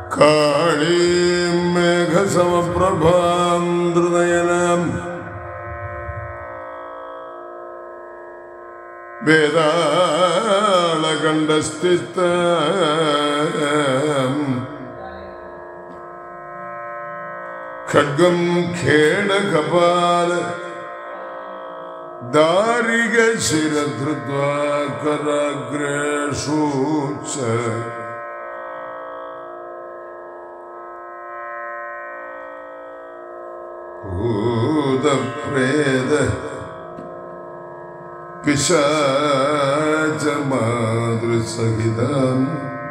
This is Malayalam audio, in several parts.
കാളീം മേഘസമപ്രഭാം ധൃനയനാം വേദാളകണ്ഠസ്ഥിത ഖഡ്ഗം ഖേടകപാല ദാരിക ശിരധൃത്വാ കരാഗ്രേഷു ച ഭൂതപ്രേത പിശാച മാതൃസഹിതം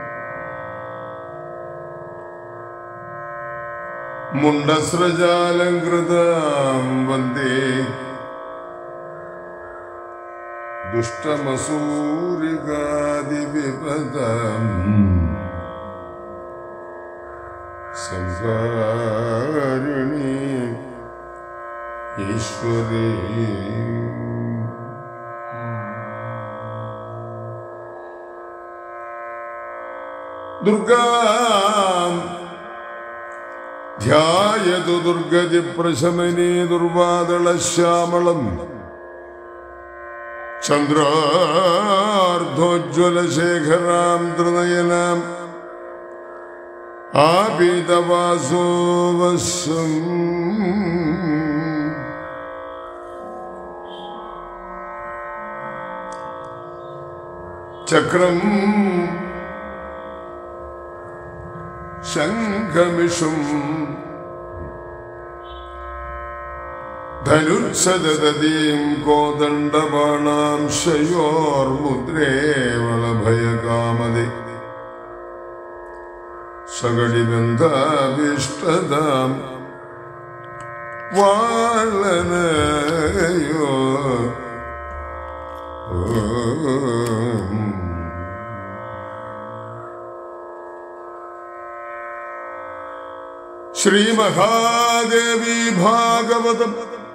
മുണ്ടസ്രജാലങ്കൃതാം വന്ദേ ദുഷ്ടമസൂരികാദിവിപദം സംസാരിണി ഈശ്വരീ ദുർഗാം ധ്യായതു ദുർഗതി പ്രശമനീ ദുർവാദളശ്യാമളം ചന്ദ്രാർദ്ധോജ്വലശേഖരാം തൃനയനാം ആപീതവാസോവശം ചക്രം ശംഖമിഷും ധനുർസദതീം കോദണ്ഡബാണാം ശയോർമുദ്രേ വളഭയകാമതി സകടിബന്ധാഭീഷ്ടതാം വാളനയോ ശ്രീമഹാദേവി ഭാഗവതം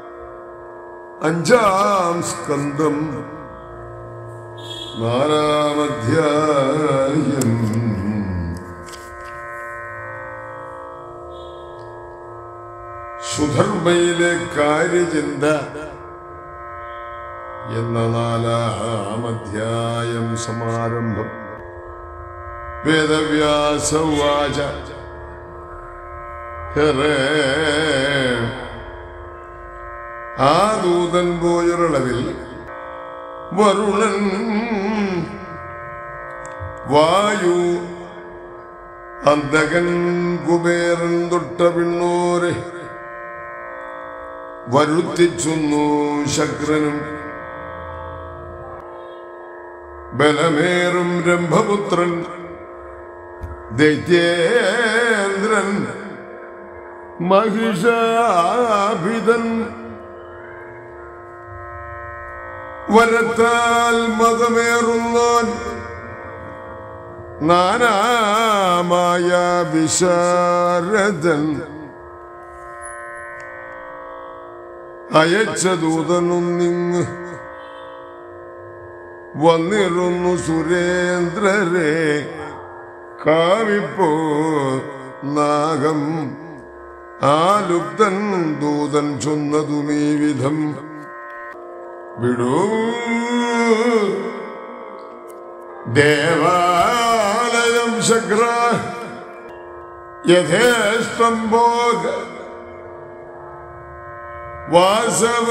അഞ്ചാം സ്കന്ധം നാലാമധ്യായം സുധർമ്മയിലെ കാര്യചിന്ത എന്ന നാലാമധ്യായം സമാരംഭം വേദവ്യാസവാച ഹെറേ ആ ദൂതൻ പോയൊരളവിൽ വരുണൻ വായു അന്തകൻ കുബേരൻ തൊട്ട പിണ്ണോരെ വരുത്തിച്ചുന്നു ശക്രനും ബലമേറും രംഭപുത്രൻ ദൈത്യേന്ദ്രൻ മഹിഷാഭിതൻ വരത്താൽ മതമേറുന്നോൻ നാനാമായ വിശാരദൻ അയച്ച ദൂതനൊന്നിങ് വന്നിരുന്നു സുരേന്ദ്രരെ കാവിപ്പോ നാഗം ആലുപ്തൻ ദൂതൻ ചൊന്നതുമീ വിധം വിടൂ ദേവാലയം ശക്ര യഥേഷ്ടം ഭോഗ വാസവ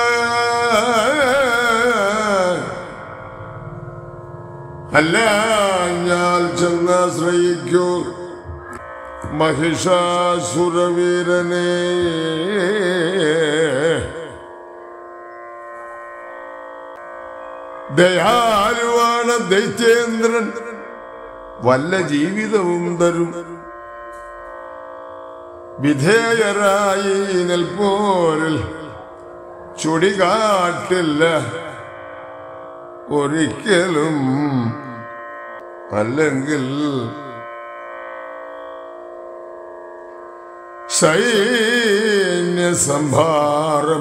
അല്ല ഞാൻ ചെന്നാശ്രയിക്കൂ മഹിഷാസുരവീരനെ ദയാലുവാണ് ദൈത്യേന്ദ്രൻ വല്ല ജീവിതവും തരും വിധേയരായി നിൽപ്പോരിൽ ചുടികാട്ടില്ല ഒരിക്കലും അല്ലെങ്കിൽ സൈന്യ സംഭാരം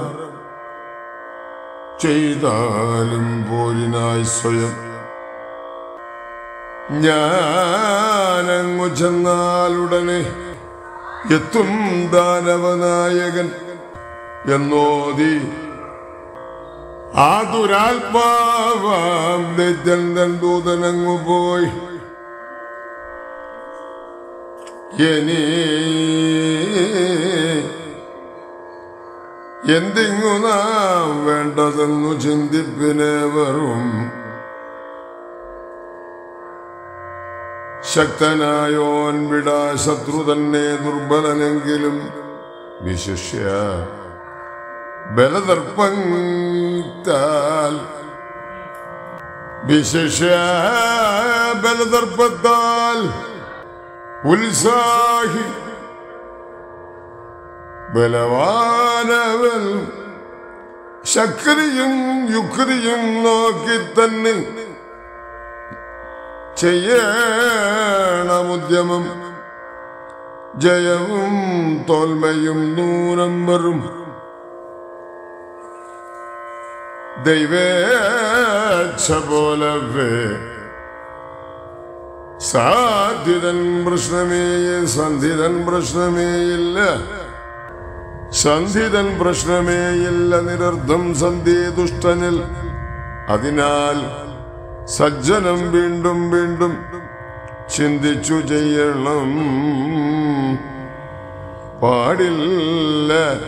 ചെയ്താലും പോരിനായി സ്വയം ഞാനങ്ങു ചെന്നാലുടനെ എത്തും ദാനവനായകൻ എന്നോതി ആ ദുരാത്മാവാം ദൈത്യന്തൻ ദൂതനങ്ങു പോയി ഇനി എന്തിങ്ങു നാം വേണ്ടതെന്നു ചിന്തിപ്പിനേവറും ശക്തനായോൻ വിടാ ശത്രു തന്നെ ദുർബലനെങ്കിലും വിശിഷ്യ ബലദർപ്പത്താൽ വിശിഷ്യ ബലദർപ്പത്താൽ ഉത്സാഹി ബലവാനവൻ ശക്തിയും യുക്തിയും നോക്കി തന്നെ ചെയ്യണമുദ്യമം ജയവും തോൽമയും നൂനം വരും ദൈവേച്ഛ പോലവേ സാധ്യതൻ പ്രശ്നമേ സന്ധിതൻ പ്രശ്നമേയില്ല സന്ധിതൻ പ്രശ്നമേയില്ല നിരർത്ഥം സന്ധി ദുഷ്ടനിൽ അതിനാൽ സജ്ജനം വീണ്ടും വീണ്ടും ചിന്തിച്ചു ചെയ്യണം പാടില്ല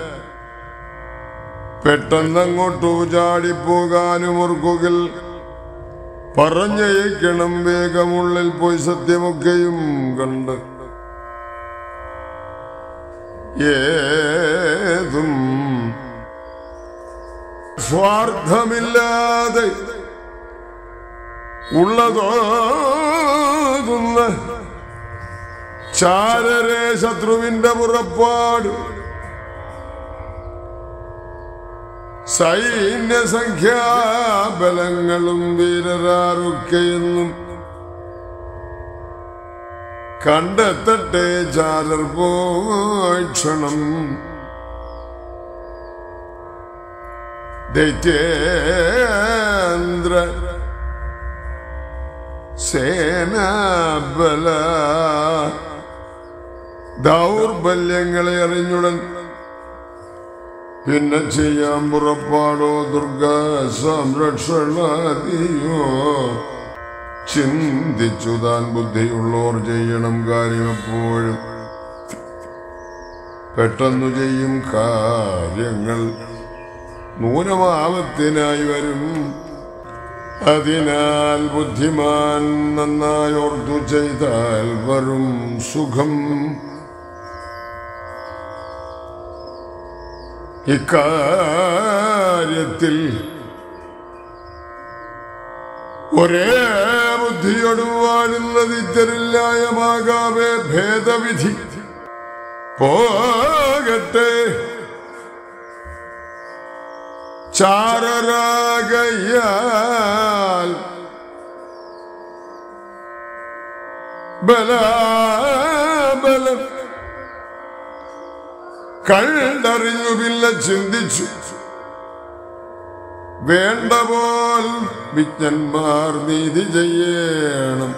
പെട്ടെന്നങ്ങോട്ടു ചാടിപ്പോകാനും ഓർക്കുകിൽ പറഞ്ഞയക്കണം വേഗമുള്ളിൽ പോയി സത്യമൊക്കെയും കണ്ട് ഏതും സ്വാർത്ഥമില്ലാതെ ഉള്ളതോതുന്ന ചാരരെ ശത്രുവിന്റെ പുറപ്പാട് സൈന്യസംഖ്യാബലങ്ങളും വീരരാരൊക്കെയെന്നും കണ്ടെത്തട്ടെ ചാരർ പോക്ഷണം ദൈത്യേന്ദ്ര സേനാബല ദൗർബല്യങ്ങളെ അറിഞ്ഞുടൻ പിന്നെ ചെയ്യാൻ പുറപ്പാടോ ദുർഗ സംരക്ഷണാദിയോ ചിന്തിച്ചു താൻ ബുദ്ധിയുള്ളോർ ചെയ്യണം കാര്യം എപ്പോഴും പെട്ടെന്നു ചെയ്യും കാര്യങ്ങൾ നൂനമാവത്തിനായി വരും അതിനാൽ ബുദ്ധിമാൻ നന്നായി ഓർത്തു ചെയ്താൽ വരും സുഖം ഇക്കാര്യത്തിൽ ഒരേ ബുദ്ധിയോട് വാഴുന്നത് ഇത്തരില്ലായമാകാവേ ഭേദവിധി പോകട്ടെ ചാരരാകയാൽ ബലാബലം കണ്ടറിഞ്ഞു പിന്നെ ചിന്തിച്ചു വേണ്ട പോൽ വിജ്ഞന്മാർ നീതി ചെയ്യണം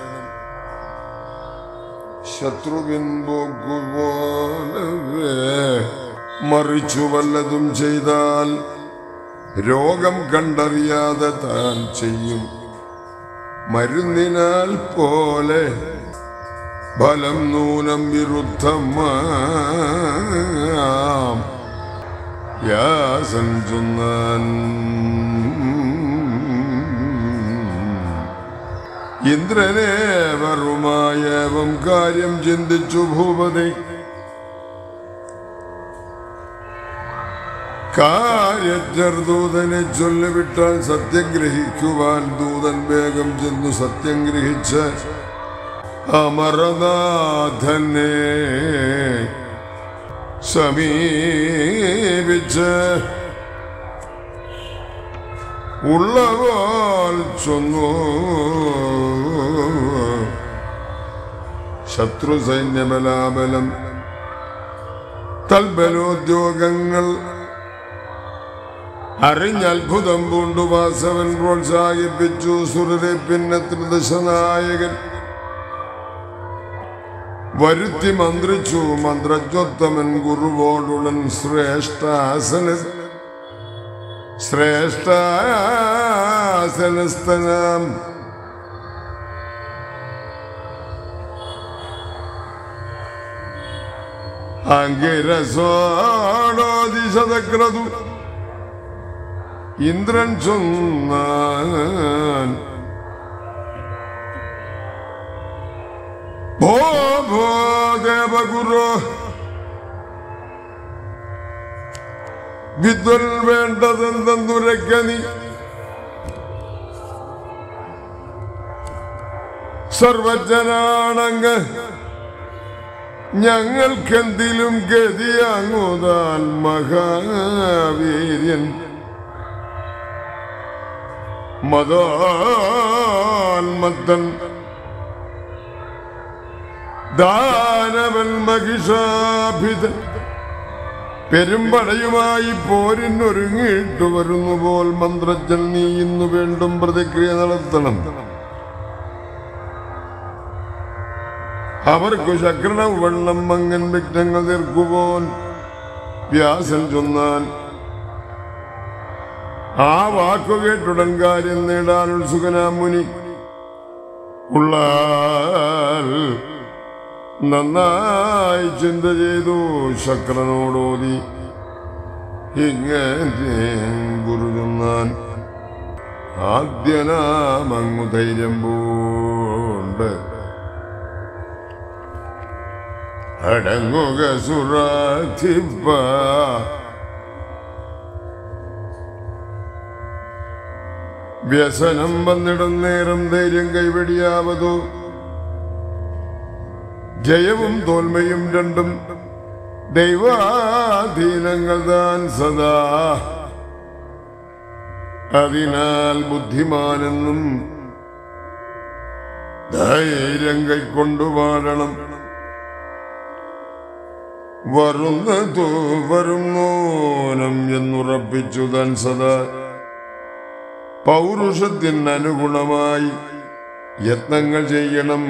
ശത്രുവിൻപോക്കുപോലെ മറിച്ചു വല്ലതും ചെയ്താൽ രോഗം കണ്ടറിയാതെ താൻ ചെയ്യും മരുന്നിനാൽ പോലെ ഫലം നൂനം വിരുദ്ധമാം വ്യാസൻ ചൊന്നാൻ ഇന്ദ്രനെ വെറുമായവം കാര്യം ചിന്തിച്ചു ഭൂപതി കാര്യജർദൂതനെ ചൊല്ലിവിട്ടാൽ സത്യം ഗ്രഹിക്കുവാൻ ദൂതൻ വേഗം ചെന്നു സത്യം ഗ്രഹിച്ച് അമരനാഥനെ സമീപിച്ച് ഉള്ളപോൽ ചൊന്നു ശത്രു സൈന്യമലാബലം തൽബലോദ്യോഗങ്ങൾ അറിഞ്ഞത്ഭുതം പൂണ്ടു വാസവൻ പ്രോത്സാഹിപ്പിച്ചു സുരരെ പിന്നെ ത്രിദശനായകൻ വരുത്തി മന്ത്രിച്ചു മന്ത്രജ്വത്തമൻ ഗുരുവോടുടൻ ശ്രേഷ്ഠാസന ശ്രേഷ്ഠാസനസ്ഥനാം അങ്കിരസോടോദിശതക്രതു ഇന്ദ്രൻ ചൊന്നാൻ ഭോ ഭോ ദേവഗുരു വിദ്വൽ വേണ്ടതെന്തെന്നുരക്ക നീ സർവജനാണങ്ങ് ഞങ്ങൾക്കെന്തിലും ഗതിയാങ്ങുതാൻ മഹാവീര്യൻ മതോന്മത്തൻ ദാനവൻ മഹിഷാഭിതൻ പെരുമ്പടയുമായി പോരിനൊരുങ്ങിയിട്ട് വരുന്നു പോൽ മന്ത്രജ്ജൻ നീ ഇന്നു വീണ്ടും പ്രതിക്രിയ നടത്തണം അവർക്കു ശക്രണം വെള്ളം മങ്ങൻ വിഘ്നങ്ങൾ തീർക്കുപോൻ വ്യാസൻ ചൊന്നാൻ ആ വാക്കു കേട്ടുടൻ കാര്യം നേടാൻ ഉത്സുകനാം മുനി ഉള്ളാൽ നന്നായി ചിന്ത ചെയ്തു ശക്രനോടോതി ഇങ്ങനെ ഗുരു ചൊന്നാൻ ആദ്യനാമങ്ങു ധൈര്യം പൂണ്ട് അടങ്ങുക സുറാധിപ്പ വ്യസനം വന്നിടും നേരം ധൈര്യം കൈവടിയാവതോ ജയവും തോൽമയും രണ്ടും ദൈവാധീനങ്ങൾ താൻ സദാ അതിനാൽ ബുദ്ധിമാനെന്നും ധൈര്യം കൈക്കൊണ്ടു വാഴണം വരുന്നതു വരുന്നോനം എന്നുറപ്പിച്ചു താൻ സദാ പൗരുഷത്തിന് അനുഗുണമായി യത്നങ്ങൾ ചെയ്യണം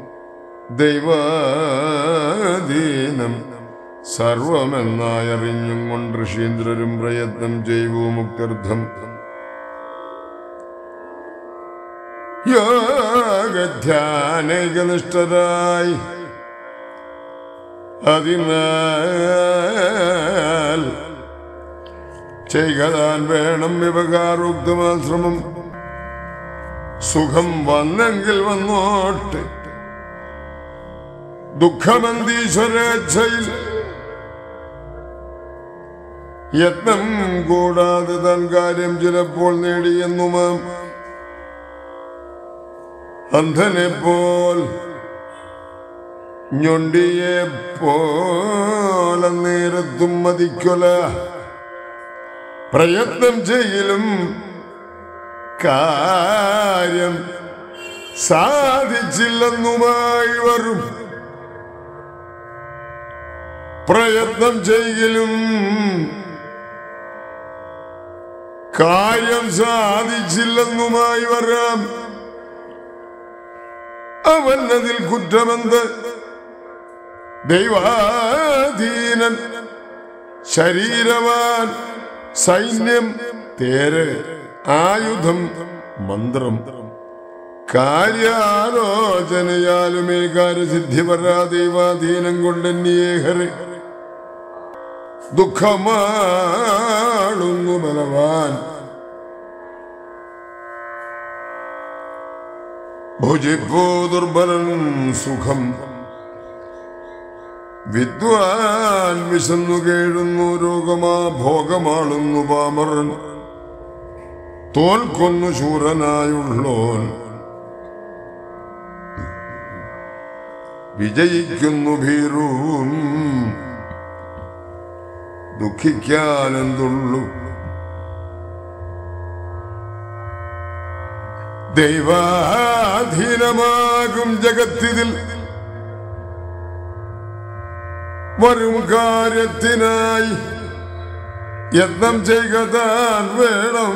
ദൈവാധീനം സർവമെന്നായറിഞ്ഞും കൊണ്ട് ഋഷീന്ദ്രരും പ്രയത്നം ചെയ്വു മുക്തർത്ഥം യോഗധ്യാനൈകനിഷ്ഠരായി അതിനാൽ ചെയ്താൻ വേണം വിവകാരോക്തമാശ്രമം സുഖം വന്നെങ്കിൽ വന്നോട്ടെ ദുഃഖമന്തീശ്വരേച്ഛയിൽ യത്നം കൂടാതെ താൻ കാര്യം ചിലപ്പോൾ നേടിയെന്നുമാം അന്ധനെ പോൽ ഞൊണ്ടിയെ പോലെ നേരത്തും മതിക്കൊല പ്രയത്നം ചെയ്യലും കാര്യം സാധിച്ചില്ലെന്നുമായി വരും പ്രയത്നം ചെയ്യലും കാര്യം സാധിച്ചില്ലെന്നുമായി വരാം അവൻ അതിൽ കുറ്റമെന്ത് ദൈവാധീനൻ ശരീരവാൻ സൈന്യം തേര് ആയുധം മന്ത്രം കാര്യാലോചനയാലുമേ കാര്യസിദ്ധി വരാ ദൈവാധീനം കൊണ്ടെന്നിയേഹരെ ദുഃഖമാളുന്നു ബലവാൻ ഭുജിപ്പോ ദുർബലൻ സുഖം വിദ്വാൻ വിശന്നു കേഴുന്നു രോഗമാ ഭോഗമാളുന്നു പാമറൻ തോൽക്കൊന്നു ശൂരനായുള്ളോൻ വിജയിക്കുന്നു ഭീരൂൻ ദുഃഖിക്കാനെന്തുള്ളു ദൈവാധീനമാകും ജഗത്തിതിൽ വരും കാര്യത്തിനായി യത്നം ചെയ്താൻ വേണം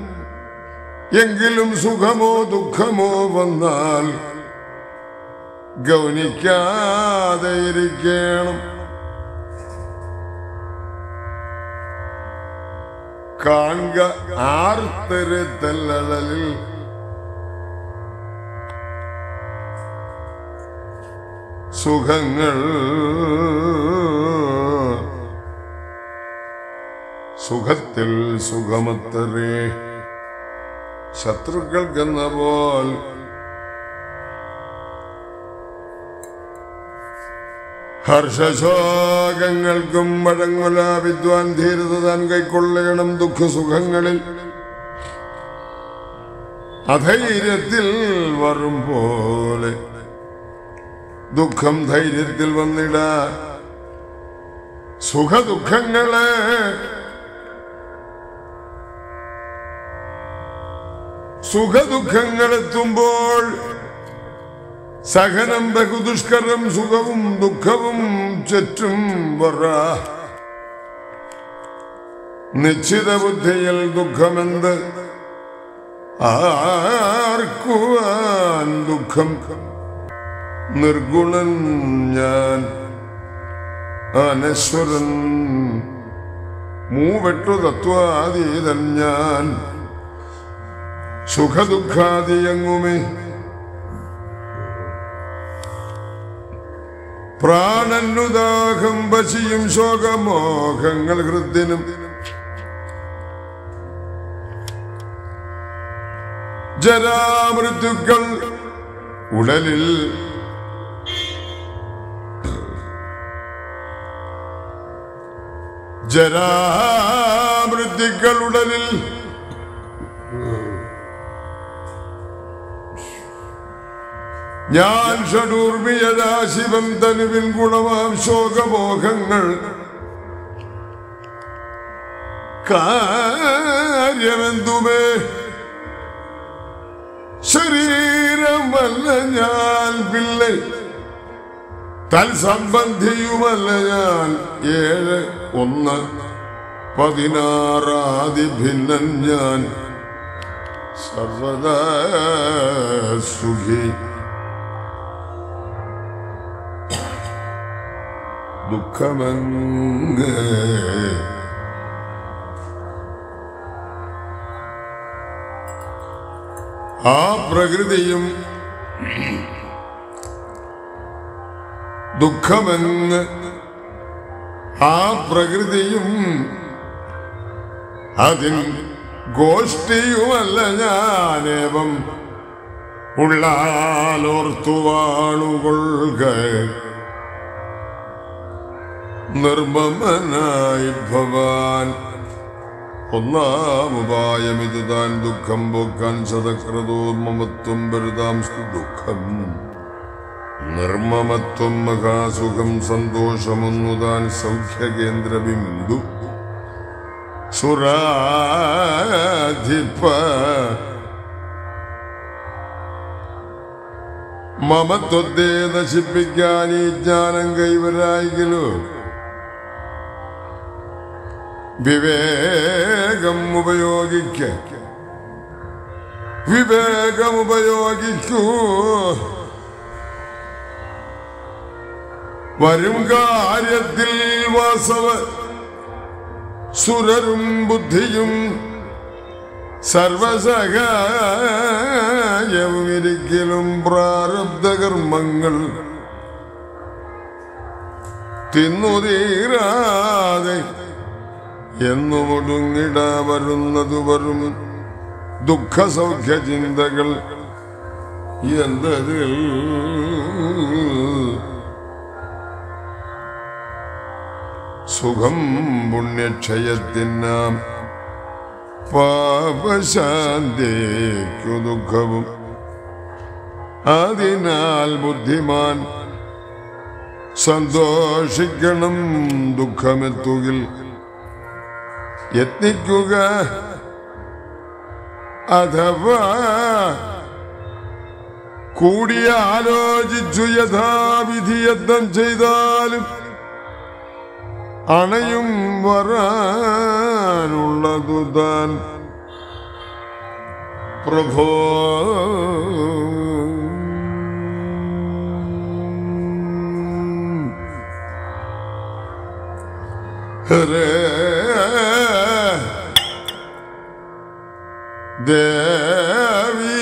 എങ്കിലും സുഖമോ ദുഃഖമോ വന്നാൽ ഗൗനിക്കാതെ ഇരിക്കണം കാണുക ആർത്തരുത്തല്ലളിൽ സുഖങ്ങൾ സുഖത്തിൽ സുഖമത്തരേ ശത്രുക്കൾക്കെന്ന പോൽ ഹർഷശോകങ്ങൾക്കും വഴങ്ങുല വിദ്വാൻ ധീരത താൻ കൈക്കൊള്ളണം ദുഃഖസുഖങ്ങളിൽ അധൈര്യത്തിൽ വരും പോലെ ദുഃഖം ധൈര്യത്തിൽ വന്നിട സുഖദുഃഖങ്ങളെ സുഖദുഃഖങ്ങളെത്തുമ്പോൾ സഹനം ബഹുദുഷ്കരം സുഖവും ദുഃഖവും ചുറ്റും പറ നിശ്ചിത ബുദ്ധിയിൽ ദുഃഖമെന്ത് ആർക്കുവാൻ ദുഃഖം നിർഗുണൻ ഞാൻ അനശ്വരൻ മൂവെട്ടു തത്വാതീതൻ ഞാൻ സുഖദുഃഖാദിയങ്ങുമേ പ്രാണനുദാഹം പശിയും ശോകമോഹങ്ങൾ ഹൃദ്യനും ജരാമൃത്യുക്കൾ ഉടലിൽ ജരാമൃത്യുക്കൾ ഉടലിൽ ഞാൻ ഷഡൂർമിയതാ ശിവം തനുവിൻ ഗുണമാം ശോകമോഹങ്ങൾ കാര്യമെന്തുമേ ശരീരമല്ല ഞാൻ പിള്ളை തൽസംബന്ധിയുമല്ല ഞാൻ ഏഴ് ഒന്ന് പതിനാറാതി ഭിന്നൻ ഞാൻ സർവദാ സുഖി ദുഃഖമങ്ങ് ആ പ്രകൃതിയും ദുഃഖമെന്ന് ആ പ്രകൃതിയും അതിൻ ഗോഷ്ഠിയുമല്ല ഞാനേവം ഉള്ളാലോർത്തുവാണുകൊള്ളുക നിർമ്മമനായി ഭവാൻ ഒന്നാം ഉപായം ഇത് താൻ ദുഃഖം പോക്കാൻ ശതക്രതോർമ്മമത്വം വരുതാംസ്തു ദുഃഖം നിർമ്മമത്വം മഹാസുഖം സന്തോഷമൊന്നു താൻ സൗഖ്യകേന്ദ്രബിന്ദു സുരാധിപ മമത്വത്തെ നശിപ്പിക്കാൻ ഈ ജ്ഞാനം കൈവരായിക്കലോ വിവേകം ഉപയോഗിക്ക വിവേകം ഉപയോഗിക്കൂ വരും കാര്യത്തിൽ വാസവ സുരരും ബുദ്ധിയും സർവസഹായവും ഇരിക്കലും പ്രാരബ്ധകർമ്മങ്ങൾ തിന്നുതീരാതെ എന്നും ഒടുങ്ങിട വരുന്നതു വരും ദുഃഖസൗഖ്യ ചിന്തകൾ എന്തതിൽ സുഖം പുണ്യക്ഷയത്തിനാം പാപശാന്തിക്കു ദുഃഖവും അതിനാൽ ബുദ്ധിമാൻ സന്തോഷിക്കണം ദുഃഖമെത്തുകിൽ യത്നിക്കുക അഥവാ കൂടി ആലോചിച്ചു യഥാവിധി യത്നം ചെയ്താലും അണയും വരാനുള്ളതു താൻ പ്രഭോ ഹരേ ദേവി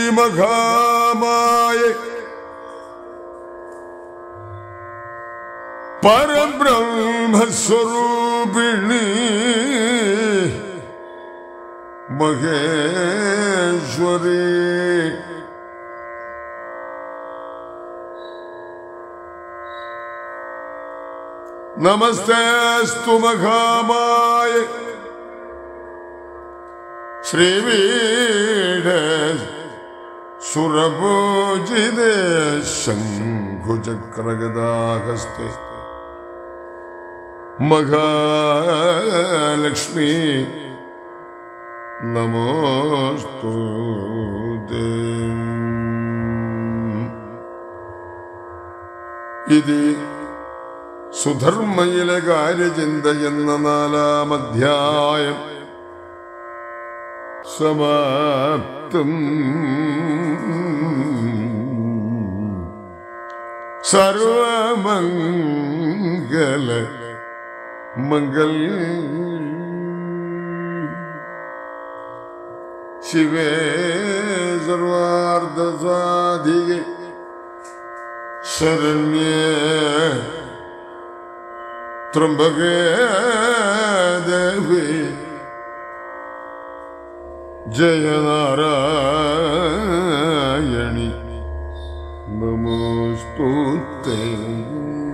മഹാമായ പരബ്രഹ്മസ്വരൂപിണി മഹേശ്വരി നമസ്തേസ്തു മഹാമായ ശ്രീവീഢ സുരപൂജിതേ ശംഖുചക്രഗദാഹസ്തേ മഹാലക്ഷ്മി നമോസ്തു ഇത് സുധർമ്മയിലെ കാര്യചിന്ത എന്ന നാലാം അധ്യായം സമാപ്തം സർവമംഗല മംഗൾ ശിവേ സർവാർദ്ധ സാധികെ ശരണ്യേ ത്രംബകേ ദേവി ജയനാരായണി നമോസ്തുതേ